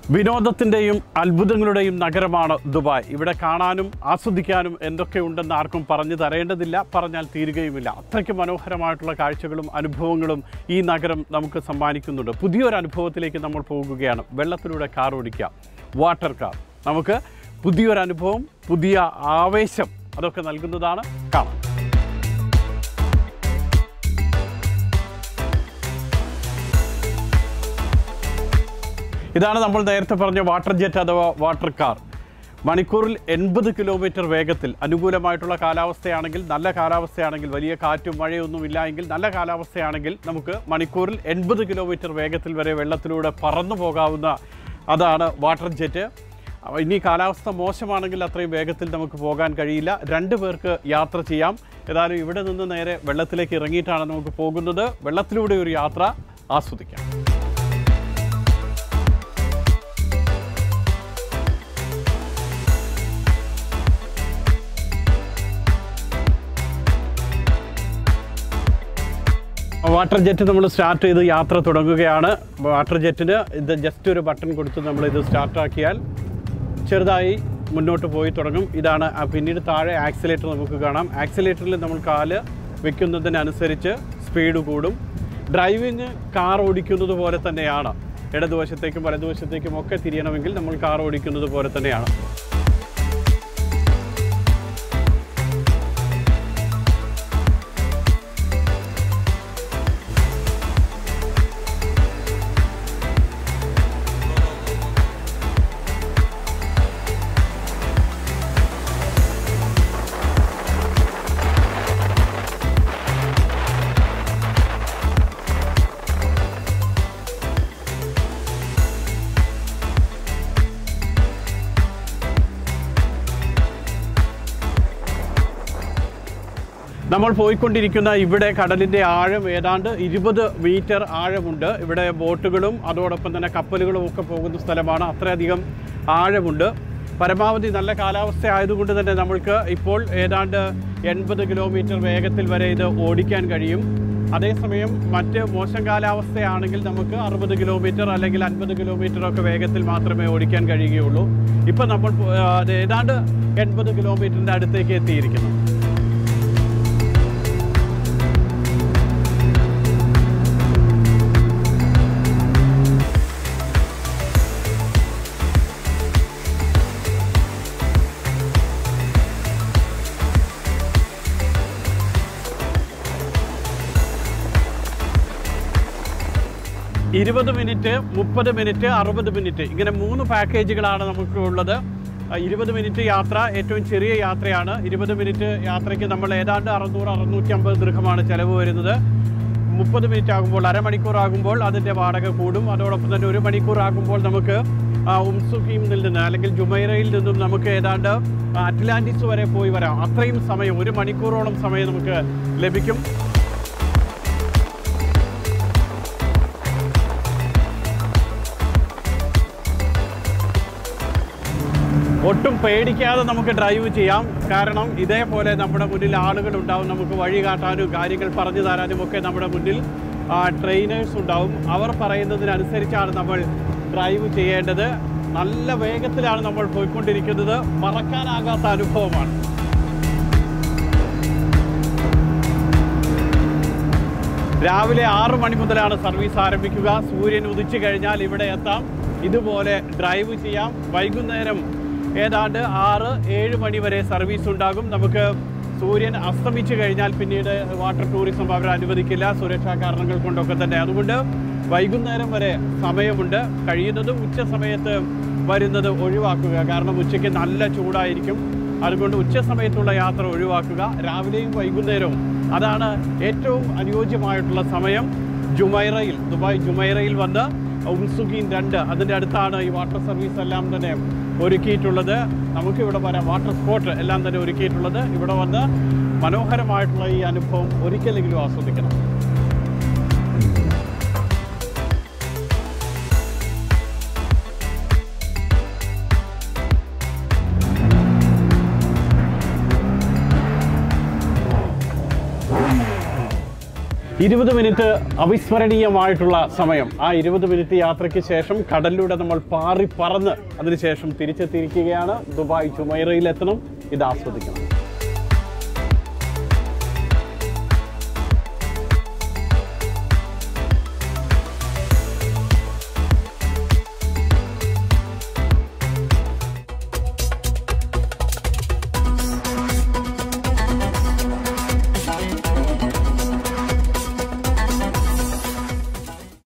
വിനോദത്തിൻ്റെയും അത്ഭുതങ്ങളുടെയും നഗരമാണ് ദുബായ് ഇവിടെ കാണാനും ആസ്വദിക്കാനും എന്തൊക്കെ ഉണ്ടെന്ന് ആർക്കും പറഞ്ഞു തരേണ്ടതില്ല പറഞ്ഞാൽ തീരുകയുമില്ല അത്രയ്ക്ക് മനോഹരമായിട്ടുള്ള കാഴ്ചകളും അനുഭവങ്ങളും ഈ നഗരം നമുക്ക് സമ്മാനിക്കുന്നുണ്ട് പുതിയൊരു അനുഭവത്തിലേക്ക് നമ്മൾ പോകുകയാണ് വെള്ളത്തിലൂടെ കാർ ഓടിക്കുക വാട്ടർ കാർ നമുക്ക് പുതിയൊരു അനുഭവം പുതിയ ആവേശം അതൊക്കെ നൽകുന്നതാണ് കാണാം ഇതാണ് നമ്മൾ നേരത്തെ പറഞ്ഞ വാട്ടർ ജെറ്റ് അഥവാ വാട്ടർ കാർ മണിക്കൂറിൽ എൺപത് കിലോമീറ്റർ വേഗത്തിൽ അനുകൂലമായിട്ടുള്ള കാലാവസ്ഥയാണെങ്കിൽ നല്ല കാലാവസ്ഥയാണെങ്കിൽ വലിയ കാറ്റും മഴയൊന്നും ഇല്ല എങ്കിൽ നല്ല കാലാവസ്ഥയാണെങ്കിൽ നമുക്ക് മണിക്കൂറിൽ എൺപത് കിലോമീറ്റർ വേഗത്തിൽ വരെ വെള്ളത്തിലൂടെ പറന്നു പോകാവുന്ന അതാണ് വാട്ടർ ജെറ്റ് അപ്പോൾ ഇനി കാലാവസ്ഥ മോശമാണെങ്കിൽ അത്രയും വേഗത്തിൽ നമുക്ക് പോകാൻ കഴിയില്ല രണ്ട് പേർക്ക് യാത്ര ചെയ്യാം ഏതായാലും ഇവിടെ നിന്ന് നേരെ വെള്ളത്തിലേക്ക് ഇറങ്ങിയിട്ടാണ് നമുക്ക് പോകുന്നത് വെള്ളത്തിലൂടെ ഒരു യാത്ര ആസ്വദിക്കാം വാട്ടർ ജെറ്റ് നമ്മൾ സ്റ്റാർട്ട് ചെയ്ത് യാത്ര തുടങ്ങുകയാണ് വാട്ടർ ജെറ്റിന് ഇത് ജസ്റ്റ് ഒരു ബട്ടൺ കൊടുത്ത് നമ്മൾ ഇത് സ്റ്റാർട്ടാക്കിയാൽ ചെറുതായി മുന്നോട്ട് പോയി തുടങ്ങും ഇതാണ് ആ പിന്നീട് താഴെ ആക്സിലേറ്റർ നമുക്ക് കാണാം ആക്സിലേറ്ററിൽ നമ്മൾ കാല് വെക്കുന്നതിനനുസരിച്ച് സ്പീഡ് കൂടും ഡ്രൈവിങ് കാർ ഓടിക്കുന്നത് പോലെ തന്നെയാണ് ഇടതുവശത്തേക്കും വലതുവശത്തേക്കും ഒക്കെ തിരിയണമെങ്കിൽ നമ്മൾ കാർ ഓടിക്കുന്നത് പോലെ തന്നെയാണ് നമ്മൾ പോയിക്കൊണ്ടിരിക്കുന്ന ഇവിടെ കടലിൻ്റെ ആഴം ഏതാണ്ട് ഇരുപത് മീറ്റർ ആഴമുണ്ട് ഇവിടെ ബോട്ടുകളും അതോടൊപ്പം തന്നെ കപ്പലുകളും ഒക്കെ പോകുന്ന സ്ഥലമാണ് അത്രയധികം ആഴമുണ്ട് പരമാവധി നല്ല കാലാവസ്ഥ ആയതുകൊണ്ട് തന്നെ നമ്മൾക്ക് ഇപ്പോൾ ഏതാണ്ട് എൺപത് കിലോമീറ്റർ വേഗത്തിൽ വരെ ഇത് ഓടിക്കാൻ കഴിയും അതേസമയം മറ്റ് മോശം കാലാവസ്ഥയാണെങ്കിൽ നമുക്ക് അറുപത് കിലോമീറ്റർ അല്ലെങ്കിൽ അൻപത് കിലോമീറ്റർ ഒക്കെ വേഗത്തിൽ മാത്രമേ ഓടിക്കാൻ കഴിയുകയുള്ളൂ ഇപ്പം നമ്മൾ പോ- ആ, അത് ഏതാണ്ട് എൺപത് കിലോമീറ്ററിൻ്റെ അടുത്തേക്ക് എത്തിയിരിക്കുന്നു ഇരുപത് മിനിറ്റ് മുപ്പത് മിനിറ്റ് അറുപത് മിനിറ്റ് ഇങ്ങനെ മൂന്ന് പാക്കേജുകളാണ് നമുക്ക് ഉള്ളത് ഇരുപത് മിനിറ്റ് യാത്ര ഏറ്റവും ചെറിയ യാത്രയാണ് ഇരുപത് മിനിറ്റ് യാത്രയ്ക്ക് നമ്മൾ ഏതാണ്ട് അറുന്നൂറ് അറുന്നൂറ്റി അമ്പത് ദൃഹമാണ് ചിലവ് വരുന്നത് മുപ്പത് മിനിറ്റ് ആകുമ്പോൾ അരമണിക്കൂർ ആകുമ്പോൾ അതിൻ്റെ വാടക കൂടും അതോടൊപ്പം തന്നെ ഒരു മണിക്കൂർ ആകുമ്പോൾ നമുക്ക് ആ, ഉംസുഖിയിൽ നിന്ന് അല്ലെങ്കിൽ ജുമൈറയിൽ നിന്നും നമുക്ക് ഏതാണ്ട് അറ്റ്ലാന്റിസ് വരെ പോയി വരാം അത്രയും സമയം ഒരു മണിക്കൂറോളം സമയം നമുക്ക് ലഭിക്കും ഒട്ടും പേടിക്കാതെ നമുക്ക് ഡ്രൈവ് ചെയ്യാം കാരണം ഇതേപോലെ നമ്മുടെ മുന്നിൽ ആളുകൾ ഉണ്ടാവും നമുക്ക് വഴി കാട്ടാനും കാര്യങ്ങൾ പറഞ്ഞു തരാനും ഒക്കെ നമ്മുടെ മുന്നിൽ ട്രെയിനേഴ്സ് ഉണ്ടാവും അവർ പറയുന്നതിനനുസരിച്ചാണ് നമ്മൾ ഡ്രൈവ് ചെയ്യേണ്ടത് നല്ല വേഗത്തിലാണ് നമ്മൾ പോയിക്കൊണ്ടിരിക്കുന്നത് മറക്കാനാകാത്ത അനുഭവമാണ് രാവിലെ ആറ് മണി മുതലാണ് സർവീസ് ആരംഭിക്കുക സൂര്യൻ ഉദിച്ചു കഴിഞ്ഞാൽ ഇവിടെ എത്താം ഇതുപോലെ ഡ്രൈവ് ചെയ്യാം വൈകുന്നേരം ഏതാണ്ട് ആറ് ഏഴ് മണി വരെ സർവീസ് ഉണ്ടാകും നമുക്ക് സൂര്യൻ അസ്തമിച്ചു കഴിഞ്ഞാൽ പിന്നീട് വാട്ടർ ടൂറിസം അവർ അനുവദിക്കില്ല സുരക്ഷാ കാരണങ്ങൾ കൊണ്ടൊക്കെ തന്നെ അതുകൊണ്ട് വൈകുന്നേരം വരെ സമയമുണ്ട് കഴിയുന്നതും ഉച്ച സമയത്ത് വരുന്നത് ഒഴിവാക്കുക കാരണം ഉച്ചയ്ക്ക് നല്ല ചൂടായിരിക്കും അതുകൊണ്ട് ഉച്ച സമയത്തുള്ള യാത്ര ഒഴിവാക്കുക രാവിലെയും വൈകുന്നേരവും അതാണ് ഏറ്റവും അനുയോജ്യമായിട്ടുള്ള സമയം ജുമൈറയിൽ ദുബായ് ജുമൈറയിൽ വന്ന് ഉംസുഖീൻ രണ്ട് അതിൻ്റെ അടുത്താണ് ഈ വാട്ടർ സർവീസ് എല്ലാം തന്നെ ഒരുക്കിയിട്ടുള്ളത് നമുക്കിവിടെ വരാം വാട്ടർ സ്പോട്ട് എല്ലാം തന്നെ ഒരുക്കിയിട്ടുള്ളത് ഇവിടെ വന്ന് മനോഹരമായിട്ടുള്ള ഈ അനുഭവം ഒരിക്കലെങ്കിലും ആസ്വദിക്കണം ഇരുപത് മിനിറ്റ് അവിസ്മരണീയമായിട്ടുള്ള സമയം ആ ഇരുപത് മിനിറ്റ് യാത്രയ്ക്ക് ശേഷം കടലിലൂടെ നമ്മൾ പാറി പറന്ന് അതിനുശേഷം തിരിച്ചെത്തിയിരിക്കുകയാണ് ദുബായ് ചുമൈറയിൽ എത്തണം ഇത് ആസ്വദിക്കണം